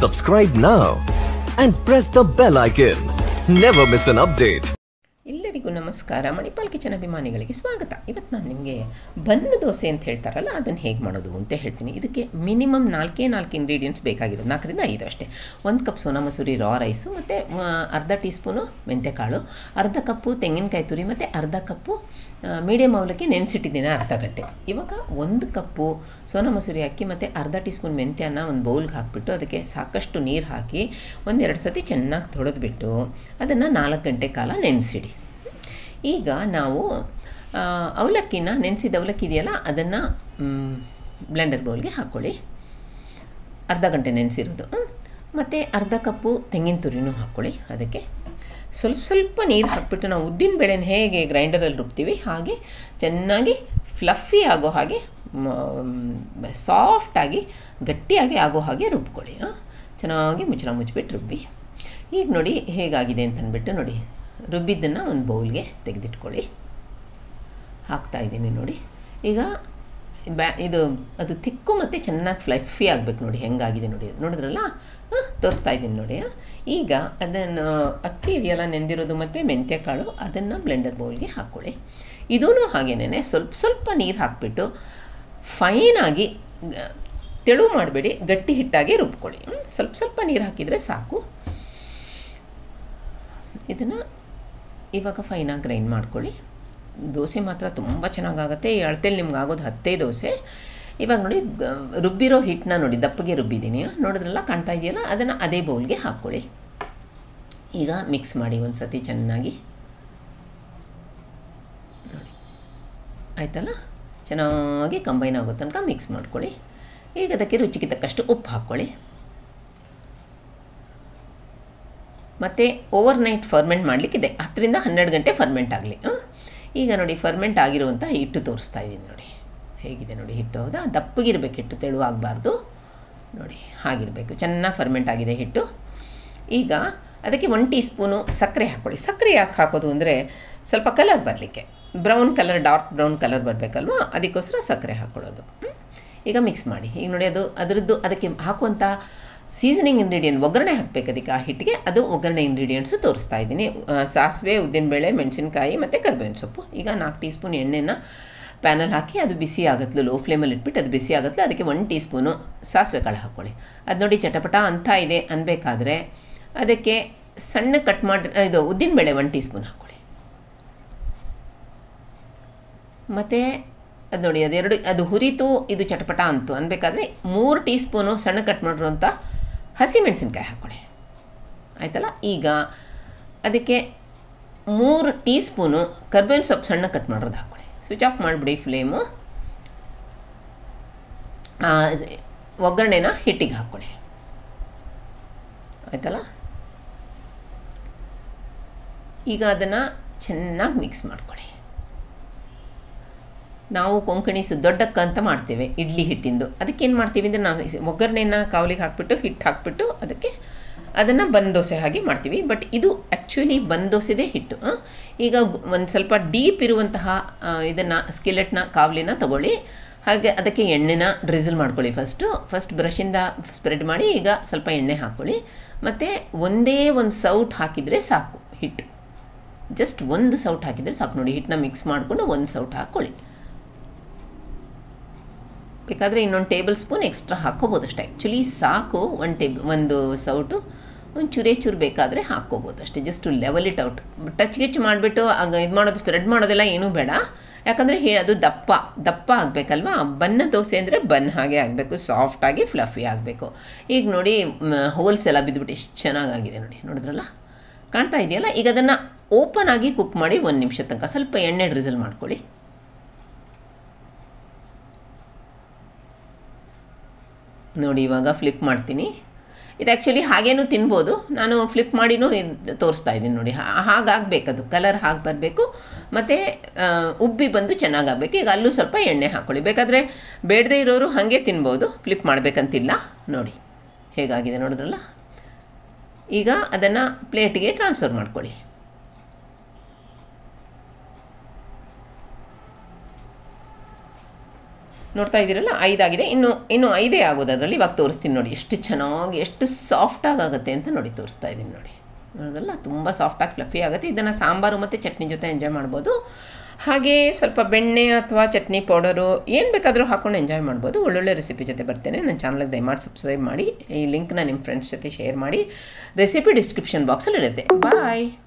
Subscribe now and press the bell icon. Never miss an update. ಎಲ್ಲರಿಗೂ ನಮಸ್ಕಾರ Manipal kitchen ಅಭಿಮಾನಿಗಳಿಗೆ ಸ್ವಾಗತ ಇವತ್ತು ನಾನು ನಿಮಗೆ ಬನ್ ದೋಸೆ ಅಂತ ಹೇಳ್ತಾರಲ್ಲ ಅದನ್ನು ಹೇಗೆ ಮಾಡೋದು ಅಂತ ಹೇಳ್ತೀನಿ ಇದಕ್ಕೆ ಮಿನಿಮಮ್ ನಾಲ್ಕೇ ನಾಲ್ಕು ಇಂಗ್ರೀಡಿಯೆಂಟ್ಸ್ ಬೇಕಾಗಿರೋದು ನಾಲ್ಕರಿಂದ ಐದು ಅಷ್ಟೇ ಒಂದು cup Sona Masuri raw rice ಮತ್ತು ಅರ್ಧ ಟೀ ಸ್ಪೂನು ಮೆಂತ್ಯಕಾಳು ಅರ್ಧ ಕಪ್ಪು ತೆಂಗಿನಕಾಯಿ ತುರಿ ಮತ್ತು ಅರ್ಧ ಕಪ್ಪು ಮೀಡಿಯಮ್ ಅವಲಕ್ಕಿ ನೆನೆಸಿಟ್ಟಿದ್ದೀನಿ ಅರ್ಧ ಗಂಟೆ ಇವಾಗ ಒಂದು ಕಪ್ಪು ಸೋನಾ ಮಸೂರಿ ಅಕ್ಕಿ ಮತ್ತು ಅರ್ಧ ಟೀ ಸ್ಪೂನ್ ಮೆಂತ್ಯನ ಒಂದು ಬೌಲ್ಗೆ ಹಾಕಿಬಿಟ್ಟು ಅದಕ್ಕೆ ಸಾಕಷ್ಟು ನೀರು ಹಾಕಿ ಒಂದೆರಡು ಸತಿ ಚೆನ್ನಾಗಿ ತೊಳೆದ್ಬಿಟ್ಟು ಅದನ್ನು ನಾಲ್ಕು ಗಂಟೆ ಕಾಲ ನೆನೆಸಿಡಿ ಈಗ ನಾವು ಆ, ಅವಲಕ್ಕಿನ ನೆನೆಸಿದ ಅವಲಕ್ಕಿ ಇದೆಯಲ್ಲ ಅದನ್ನು ಬ್ಲೆಂಡರ್ ಬೌಲ್ಗೆ ಹಾಕ್ಕೊಳ್ಳಿ ಅರ್ಧ ಗಂಟೆ ನೆನೆಸಿರೋದು ಮತ್ತು ಅರ್ಧ ಕಪ್ಪು ತೆಂಗಿನ ತುರಿನೂ ಹಾಕ್ಕೊಳ್ಳಿ ಅದಕ್ಕೆ ಸ್ವಲ್ಪ ಸ್ವಲ್ಪ ನೀರು ಹಾಕ್ಬಿಟ್ಟು ನಾವು ಉದ್ದಿನ ಬೇಳೆನ ಹೇಗೆ ಗ್ರೈಂಡರಲ್ಲಿ ರುಬ್ತೀವಿ ಹಾಗೆ ಚೆನ್ನಾಗಿ ಫ್ಲಫಿ ಆಗೋ ಹಾಗೆ ಸಾಫ್ಟಾಗಿ ಗಟ್ಟಿಯಾಗಿ ಆಗೋ ಹಾಗೆ ರುಬ್ಕೊಳ್ಳಿ ಆ. ಚೆನ್ನಾಗಿ ಮುಚ್ಚಳ ಮುಚ್ಚಿಬಿಟ್ಟು ರುಬ್ಬಿ ಈಗ ನೋಡಿ ಹೇಗಾಗಿದೆ ಅಂತ ಅಂದ್ಬಿಟ್ಟು ನೋಡಿ ರುಬ್ಬಿದ್ದನ್ನು ಒಂದು ಬೌಲ್ಗೆ ತೆಗೆದಿಟ್ಕೊಳ್ಳಿ ಹಾಕ್ತಾ ಇದ್ದೀನಿ ನೋಡಿ ಈಗ ಬ್ಯಾ ಇದು ಅದು ತಿಕ್ಕು ಮತ್ತು ಚೆನ್ನಾಗಿ ಫ್ಲಫಿ ಆಗಬೇಕು ನೋಡಿ ಹೆಂಗಾಗಿದೆ ನೋಡಿ ನೋಡಿದ್ರಲ್ಲ ಆ, ತೋರಿಸ್ತಾ ಇದ್ದೀನಿ ನೋಡಿ ಆ. ಈಗ ಅದನ್ನು ಅಕ್ಕಿ ಇದೆಯಲ್ಲ ನೆಂದಿರೋದು ಮತ್ತು ಮೆಂತ್ಯಕಾಳು ಅದನ್ನು ಬ್ಲೆಂಡರ್ ಬೌಲ್ಗೆ ಹಾಕ್ಕೊಳ್ಳಿ ಇದೂ ಹಾಗೇನೆ ಸ್ವಲ್ಪ ಸ್ವಲ್ಪ ನೀರು ಹಾಕ್ಬಿಟ್ಟು ಫೈನಾಗಿ ಗ- ತೆಳು ಮಾಡಬೇಡಿ ಗಟ್ಟಿ ಹಿಟ್ಟಾಗಿ ರುಬ್ಕೊಳ್ಳಿ ಹ್ಮ್. ಸ್ವಲ್ಪ ಸ್ವಲ್ಪ ನೀರು ಹಾಕಿದರೆ ಸಾಕು ಇದನ್ನು ಇವಾಗ ಫೈನಾಗಿ ಗ್ರೈಂಡ್ ಮಾಡ್ಕೊಳ್ಳಿ ದೋಸೆ ಮಾತ್ರ ತುಂಬ ಚೆನ್ನಾಗಾಗುತ್ತೆ ಈ ಅಳತೆಲಿ ನಿಮ್ಗೆ ಆಗೋದು ಹತ್ತೇ ದೋಸೆ ಇವಾಗ ನೋಡಿ ಗ- ರುಬ್ಬಿರೋ ಹಿಟ್ಟನ್ನ ನೋಡಿ ದಪ್ಪಗೆ ರುಬ್ಬಿದ್ದೀನಿ ನೋಡಿದ್ರಲ್ಲ ಕಾಣ್ತಾ ಇದೆಯಲ್ಲ ಅದನ್ನು ಅದೇ ಬೌಲ್ಗೆ ಹಾಕ್ಕೊಳ್ಳಿ ಈಗ ಮಿಕ್ಸ್ ಮಾಡಿ ಒಂದು ಸತಿ ಚೆನ್ನಾಗಿ ನೋಡಿ ಆಯ್ತಲ್ಲ ಚೆನ್ನಾಗಿ ಕಂಬೈನ್ ಆಗೋ ತನಕ ಮಿಕ್ಸ್ ಮಾಡ್ಕೊಳ್ಳಿ ಈಗ ಅದಕ್ಕೆ ರುಚಿಗೆ ತಕ್ಕಷ್ಟು ಉಪ್ಪು ಹಾಕ್ಕೊಳ್ಳಿ ಮತ್ತು ಓವರ್ ನೈಟ್ ಫರ್ಮೆಂಟ್ ಮಾಡಲಿಕ್ಕಿದೆ ಹತ್ತರಿಂದ ಹನ್ನೆರಡು ಗಂಟೆ ಫರ್ಮೆಂಟ್ ಆಗಲಿ ಈಗ ನೋಡಿ ಫರ್ಮೆಂಟ್ ಆಗಿರುವಂಥ ಹಿಟ್ಟು ತೋರಿಸ್ತಾ ಇದ್ದೀನಿ ನೋಡಿ ಹೇಗಿದೆ ನೋಡಿ ಹಿಟ್ಟು ಹೌದಾ ದಪ್ಪಗಿರ್ಬೇಕು ಹಿಟ್ಟು ತೆಳುವಾಗಬಾರ್ದು ನೋಡಿ ಹಾಗಿರಬೇಕು ಚೆನ್ನಾಗಿ ಫರ್ಮೆಂಟ್ ಆಗಿದೆ ಹಿಟ್ಟು ಈಗ ಅದಕ್ಕೆ ಒನ್ ಟೀ ಸ್ಪೂನು ಸಕ್ಕರೆ ಹಾಕ್ಕೊಳ್ಳಿ ಸಕ್ಕರೆ ಯಾಕೆ ಹಾಕೋದು ಅಂದರೆ ಸ್ವಲ್ಪ ಕಲರ್ ಬರಲಿಕ್ಕೆ brown colour dark brown colour ಬರಬೇಕಲ್ವಾ ಅದಕ್ಕೋಸ್ಕರ ಸಕ್ಕರೆ ಹಾಕ್ಕೊಳ್ಳೋದು ಹ್ಮ್? ಈಗ ಮಿಕ್ಸ್ ಮಾಡಿ ಈಗ ನೋಡಿ ಅದು ಅದರದ್ದು ಅದಕ್ಕೆ ಹಾಕುವಂಥ ಸೀಸನಿಂಗ್ ಇಂಗ್ರೀಡಿಯೆಂಟ್ ಒಗ್ಗರಣೆ ಹಾಕಬೇಕು ಅದಕ್ಕೆ ಆ ಹಿಟ್ಟಿಗೆ ಅದು ಒಗ್ಗರಣೆ ಇಂಗ್ರೀಡಿಯೆಂಟ್ಸು ತೋರಿಸ್ತಾ ಇದ್ದೀನಿ ಆ, ಸಾಸಿವೆ ಉದ್ದಿನಬೇಳೆ ಮೆಣಸಿನ್ಕಾಯಿ ಮತ್ತು ಕರ್ಬೇವಿನ ಸೊಪ್ಪು ಈಗ ನಾಲ್ಕು ಟೀ ಸ್ಪೂನ್ ಎಣ್ಣೆನ ಪ್ಯಾನಲ್ಲಿ ಹಾಕಿ ಅದು ಬಿಸಿ ಆಗತ್ಲು ಲೋ ಫ್ಲೇಮಲ್ಲಿ ಇಟ್ಬಿಟ್ಟು ಅದು ಬಿಸಿ ಆಗತ್ಲು ಅದಕ್ಕೆ ಒನ್ ಟೀ ಸ್ಪೂನು ಸಾಸಿವೆ ಕಾಳು ಹಾಕ್ಕೊಳ್ಳಿ ಅದು ನೋಡಿ ಚಟಪಟ ಅಂತ ಇದೆ ಅನ್ಬೇಕಾದ್ರೆ ಅದಕ್ಕೆ ಸಣ್ಣ ಕಟ್ ಮಾಡಿ ಇದು ಉದ್ದಿನಬೇಳೆ ಒನ್ ಟೀ ಸ್ಪೂನ್ ಹಾಕ್ಕೊಳ್ಳಿ ಮತ್ತು ಅದು ನೋಡಿ ಅದೆರಡು ಅದು ಹುರಿತು ಇದು ಚಟಪಟ ಅಂತು ಅನ್ಬೇಕಾದ್ರೆ ಮೂರು ಟೀ ಸ್ಪೂನು ಸಣ್ಣ ಕಟ್ ಮಾಡಿರುವಂಥ ಹಸಿ ಮೆಣಸಿನ್ಕಾಯಿ ಹಾಕ್ಕೊಳ್ಳಿ ಆಯ್ತಲ್ಲ ಈಗ ಅದಕ್ಕೆ ಮೂರು ಟೀ ಸ್ಪೂನು ಕರ್ಬೇವಿನ ಸೊಪ್ಪು ಸಣ್ಣ ಕಟ್ ಮಾಡೋದು ಹಾಕ್ಕೊಳ್ಳಿ ಸ್ವಿಚ್ ಆಫ್ ಮಾಡಿಬಿಡಿ ಫ್ಲೇಮು ಆ, ಒಗ್ಗರಣೆನ ಹಿಟ್ಟಿಗೆ ಹಾಕ್ಕೊಳ್ಳಿ ಆಯ್ತಲ್ಲ ಈಗ ಅದನ್ನು ಚೆನ್ನಾಗಿ ಮಿಕ್ಸ್ ಮಾಡ್ಕೊಳ್ಳಿ ನಾವು ಕೊಂಕಣಿ ಸು ದೊಡ್ಡಕ್ಕ ಅಂತ ಮಾಡ್ತೇವೆ ಇಡ್ಲಿ ಹಿಟ್ಟಿಂದು ಅದಕ್ಕೆ ಏನು ಮಾಡ್ತೀವಿ ಅಂದರೆ ನಾವು ಇಸ್- ಒಗ್ಗರಣೆನ ಕಾವಲಿಗೆ ಹಾಕ್ಬಿಟ್ಟು ಹಿಟ್ಟು ಹಾಕ್ಬಿಟ್ಟು ಅದಕ್ಕೆ ಅದನ್ನು ಬಂದ್ ದೋಸೆ ಹಾಗೆ ಮಾಡ್ತೀವಿ ಬಟ್ ಇದು ಆ್ಯಕ್ಚುಲಿ ಬಂದ್ ದೋಸೆದೇ ಹಿಟ್ಟು ಆ. ಈಗ ಒಂದು ಸ್ವಲ್ಪ ಡೀಪ್ ಇರುವಂತಹ ಇದನ್ನು ಸ್ಕಿಲೆಟ್ನ ಕಾವಲಿನ ತಗೊಳ್ಳಿ ಹಾಗೆ ಅದಕ್ಕೆ ಎಣ್ಣೆನ ಡ್ರಿಸಲ್ ಮಾಡ್ಕೊಳ್ಳಿ ಫಸ್ಟು ಫಸ್ಟ್ ಬ್ರಷಿಂದ ಸ್ಪ್ರೆಡ್ ಮಾಡಿ ಈಗ ಸ್ವಲ್ಪ ಎಣ್ಣೆ ಹಾಕ್ಕೊಳ್ಳಿ ಮತ್ತು ಒಂದೇ ಒಂದು ಸೌಟ್ ಹಾಕಿದರೆ ಸಾಕು ಹಿಟ್ಟು ಜಸ್ಟ್ ಒಂದು ಸೌಟ್ ಹಾಕಿದರೆ ಸಾಕು ನೋಡಿ ಹಿಟ್ಟನ್ನ ಮಿಕ್ಸ್ ಮಾಡಿಕೊಂಡು ಒಂದು ಸೌಟ್ ಹಾಕ್ಕೊಳ್ಳಿ ಬೇಕಾದರೆ ಇನ್ನೊಂದು ಟೇಬಲ್ ಸ್ಪೂನ್ ಎಕ್ಸ್ಟ್ರಾ ಹಾಕ್ಕೋಬೋದು ಅಷ್ಟೇ ಆ್ಯಕ್ಚುಲಿ ಸಾಕು ಒಂದು ಟೇಬ್ ಒಂದು ಸೌಟು ಒಂದು ಚೂರೇ ಚೂರು ಬೇಕಾದರೆ ಹಾಕ್ಕೋಬೋದು ಅಷ್ಟೇ just to level it out touch ಗಿಚ್ ಮಾಡಿಬಿಟ್ಟು ಆಗ ಇದು ಮಾಡೋದು ಸ್ಪ್ರೆಡ್ ಮಾಡೋದೆಲ್ಲ ಏನೂ ಬೇಡ ಯಾಕಂದರೆ ಹೇ ಅದು ದಪ್ಪ ದಪ್ಪ ಆಗಬೇಕಲ್ವಾ ಬನ್ನ ದೋಸೆ ಅಂದರೆ ಬನ್ ಹಾಗೆ ಆಗಬೇಕು ಸಾಫ್ಟಾಗಿ ಫ್ಲಫಿ ಆಗಬೇಕು ಈಗ ನೋಡಿ ಹೋಲ್ಸ್ ಎಲ್ಲ ಬಿದ್ದುಬಿಟ್ಟು ಎಷ್ಟು ಚೆನ್ನಾಗಾಗಿದೆ ನೋಡಿ ನೋಡಿದ್ರಲ್ಲ ಕಾಣ್ತಾ ಇದೆಯಲ್ಲ ಈಗ ಅದನ್ನು ಓಪನ್ ಆಗಿ ಕುಕ್ ಮಾಡಿ ಒಂದು ನಿಮಿಷ ತನಕ ಸ್ವಲ್ಪ ಎಣ್ಣೆ ಡ್ರಿಸಲ್ ಮಾಡ್ಕೊಳ್ಳಿ ನೋಡಿ ಇವಾಗ ಫ್ಲಿಪ್ ಮಾಡ್ತೀನಿ ಇದು ಆ್ಯಕ್ಚುಲಿ ಹಾಗೇನೂ ತಿನ್ಬೋದು ನಾನು ಫ್ಲಿಪ್ ಮಾಡಿನೂ ಇದ್ ತೋರಿಸ್ತಾ ಇದ್ದೀನಿ ನೋಡಿ ಹಾಗಾಗಬೇಕದು ಕಲರ್ ಹಾಗೆ ಬರಬೇಕು ಮತ್ತು ಉಬ್ಬಿ ಬಂದು ಚೆನ್ನಾಗಾಗಬೇಕು ಈಗ ಅಲ್ಲೂ ಸ್ವಲ್ಪ ಎಣ್ಣೆ ಹಾಕ್ಕೊಳ್ಳಿ ಬೇಕಾದರೆ ಬೇಡದೇ ಇರೋರು ಹಾಗೆ ತಿನ್ಬೋದು ಫ್ಲಿಪ್ ಮಾಡಬೇಕಂತಿಲ್ಲ ನೋಡಿ ಹೇಗಾಗಿದೆ ನೋಡಿದ್ರಲ್ಲ ಈಗ ಅದನ್ನು ಪ್ಲೇಟಿಗೆ ಟ್ರಾನ್ಸ್ಫರ್ ಮಾಡ್ಕೊಳ್ಳಿ ನೋಡ್ತಾ ಇದ್ದೀರಲ್ಲ ಐದಾಗಿದೆ ಇನ್ನು ಇನ್ನು ಐದೇ ಆಗೋದು ಅದರಲ್ಲಿ ಇವಾಗ ತೋರಿಸ್ತೀನಿ ನೋಡಿ ಎಷ್ಟು ಚೆನ್ನಾಗಿ ಎಷ್ಟು ಸಾಫ್ಟಾಗಿ ಆಗುತ್ತೆ ಅಂತ ನೋಡಿ ತೋರಿಸ್ತಾ ಇದ್ದೀನಿ ನೋಡಿ ನೋಡೋದಲ್ಲ ತುಂಬ ಸಾಫ್ಟಾಗಿ ಫ್ಲಫಿ ಆಗುತ್ತೆ ಇದನ್ನು ಸಾಂಬಾರು ಮತ್ತು ಚಟ್ನಿ ಜೊತೆ ಎಂಜಾಯ್ ಮಾಡ್ಬೋದು ಹಾಗೆ ಸ್ವಲ್ಪ ಬೆಣ್ಣೆ ಅಥವಾ ಚಟ್ನಿ ಪೌಡರು ಏನು ಬೇಕಾದರೂ ಹಾಕ್ಕೊಂಡು ಎಂಜಾಯ್ ಮಾಡ್ಬೋದು ಒಳ್ಳೊಳ್ಳೆ ರೆಸಿಪಿ ಜೊತೆ ಬರ್ತೇನೆ ನನ್ನ ಚಾನಲ್ಗೆ ದಯಮಾಡಿ ಸಬ್ಸ್ಕ್ರೈಬ್ ಮಾಡಿ ಈ ಲಿಂಕ್ನ ನಿಮ್ಮ ಫ್ರೆಂಡ್ಸ್ ಜೊತೆ ಶೇರ್ ಮಾಡಿ ರೆಸಿಪಿ ಡಿಸ್ಕ್ರಿಪ್ಷನ್ ಬಾಕ್ಸಲ್ಲಿ ಇರುತ್ತೆ ಬಾಯ್